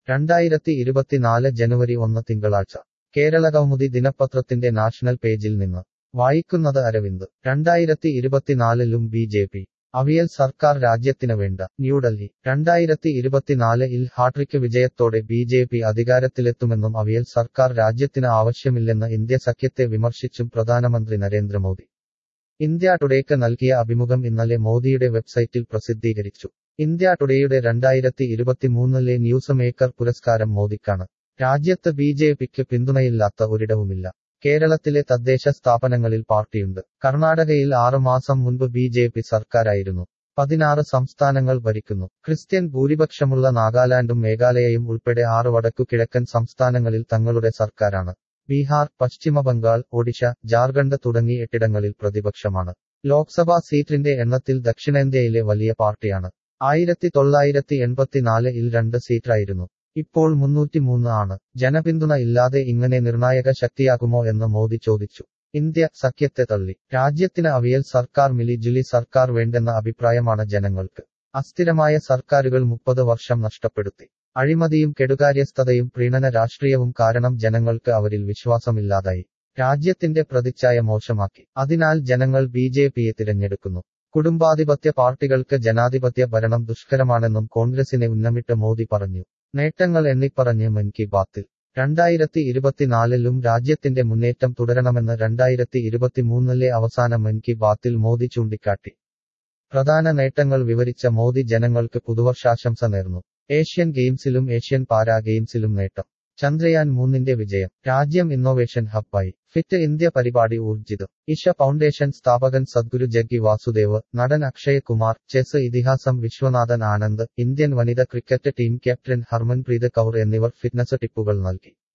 രണ്ടായിരത്തി ഇരുപത്തിനാല് ജനുവരി ഒന്ന് തിങ്കളാഴ്ച കേരളകൗമുദി ദിനപത്രത്തിന്റെ നാഷണൽ പേജിൽ നിന്ന് വായിക്കുന്നത് അരവിന്ദ് രണ്ടായിരത്തി ഇരുപത്തിനാലിലും ബി ജെ പി അവിയൽ സർക്കാർ രാജ്യത്തിന് വേണ്ട ന്യൂഡൽഹി രണ്ടായിരത്തി ഇരുപത്തിനാല് ഇൽ ഹാട്രിക് വിജയത്തോടെ ബി ജെ പി അധികാരത്തിലെത്തുമെന്നും അവിയൽ സർക്കാർ രാജ്യത്തിന് ആവശ്യമില്ലെന്ന് ഇന്ത്യ സഖ്യത്തെ വിമർശിച്ചും പ്രധാനമന്ത്രി നരേന്ദ്രമോദി ഇന്ത്യ ടുഡേക്ക് നൽകിയ അഭിമുഖം ഇന്നലെ മോദിയുടെ വെബ്സൈറ്റിൽ പ്രസിദ്ധീകരിച്ചു ഇന്ത്യ ടുഡേയുടെ രണ്ടായിരത്തി ഇരുപത്തിമൂന്നിലെ ന്യൂസ് മേക്കർ പുരസ്കാരം മോദിക്കാണ് രാജ്യത്ത് ബി ജെ പിക്ക് പിന്തുണയില്ലാത്ത ഒരിടവുമില്ല കേരളത്തിലെ തദ്ദേശ സ്ഥാപനങ്ങളിൽ പാർട്ടിയുണ്ട് കർണാടകയിൽ ആറുമാസം മുൻപ് ബി ജെ പി സർക്കാരായിരുന്നു പതിനാറ് സംസ്ഥാനങ്ങൾ ഭരിക്കുന്നു ക്രിസ്ത്യൻ ഭൂരിപക്ഷമുള്ള നാഗാലാൻഡും മേഘാലയയും ഉൾപ്പെടെ ആറ് വടക്കു കിഴക്കൻ സംസ്ഥാനങ്ങളിൽ തങ്ങളുടെ സർക്കാരാണ് ബീഹാർ പശ്ചിമബംഗാൾ ഒഡീഷ ജാർഖണ്ഡ് തുടങ്ങി എട്ടിടങ്ങളിൽ പ്രതിപക്ഷമാണ് ലോക്സഭാ സീറ്റിന്റെ എണ്ണത്തിൽ ദക്ഷിണേന്ത്യയിലെ വലിയ പാർട്ടിയാണ് ആയിരത്തി തൊള്ളായിരത്തി എൺപത്തിനാല് ഇൽ രണ്ട് സീറ്റായിരുന്നു ഇപ്പോൾ മുന്നൂറ്റിമൂന്ന് ആണ് ജനപിന്തുണ ഇല്ലാതെ ഇങ്ങനെ നിർണായക ശക്തിയാകുമോ എന്ന് മോദി ചോദിച്ചു ഇന്ത്യ സഖ്യത്തെ തള്ളി രാജ്യത്തിന് അവിയൽ സർക്കാർ മിലി ജുലി സർക്കാർ വേണ്ടെന്ന അഭിപ്രായമാണ് ജനങ്ങൾക്ക് അസ്ഥിരമായ സർക്കാരുകൾ മുപ്പത് വർഷം നഷ്ടപ്പെടുത്തി അഴിമതിയും കെടുകാര്യസ്ഥതയും പ്രീണന രാഷ്ട്രീയവും കാരണം ജനങ്ങൾക്ക് അവരിൽ വിശ്വാസമില്ലാതായി രാജ്യത്തിന്റെ പ്രതിച്ഛായ മോശമാക്കി അതിനാൽ ജനങ്ങൾ ബി ജെ പിയെ തിരഞ്ഞെടുക്കുന്നു കുടുംബാധിപത്യ പാർട്ടികൾക്ക് ജനാധിപത്യ ഭരണം ദുഷ്കരമാണെന്നും കോൺഗ്രസിനെ ഉന്നമിട്ട് മോദി പറഞ്ഞു നേട്ടങ്ങൾ എണ്ണിപ്പറഞ്ഞ് മൻ കി ബാത്തിൽ രണ്ടായിരത്തി ഇരുപത്തിനാലിലും രാജ്യത്തിന്റെ മുന്നേറ്റം തുടരണമെന്ന് രണ്ടായിരത്തി ഇരുപത്തിമൂന്നിലെ അവസാന മൻ കി ബാത്തിൽ മോദി ചൂണ്ടിക്കാട്ടി പ്രധാന നേട്ടങ്ങൾ വിവരിച്ച മോദി ജനങ്ങൾക്ക് പുതുവർഷാശംസ നേർന്നു ഏഷ്യൻ ഗെയിംസിലും ഏഷ്യൻ പാരാ ഗെയിംസിലും നേട്ടം ചന്ദ്രയാൻ മൂന്നിന്റെ വിജയം രാജ്യം ഇന്നോവേഷൻ ഹബ്ബായി ഫിറ്റ് ഇന്ത്യ പരിപാടി ഊർജിതം ഇഷ ഫൗണ്ടേഷൻ സ്ഥാപകൻ സദ്ഗുരു ജഗ്ഗി വാസുദേവ് നടൻ അക്ഷയ് കുമാർ ചെസ് ഇതിഹാസം വിശ്വനാഥൻ ആനന്ദ് ഇന്ത്യൻ വനിത cricket team captain Harmanpreet Kaur എന്നിവർ ഫിറ്റ്നസ് ടിപ്പുകൾ നൽകി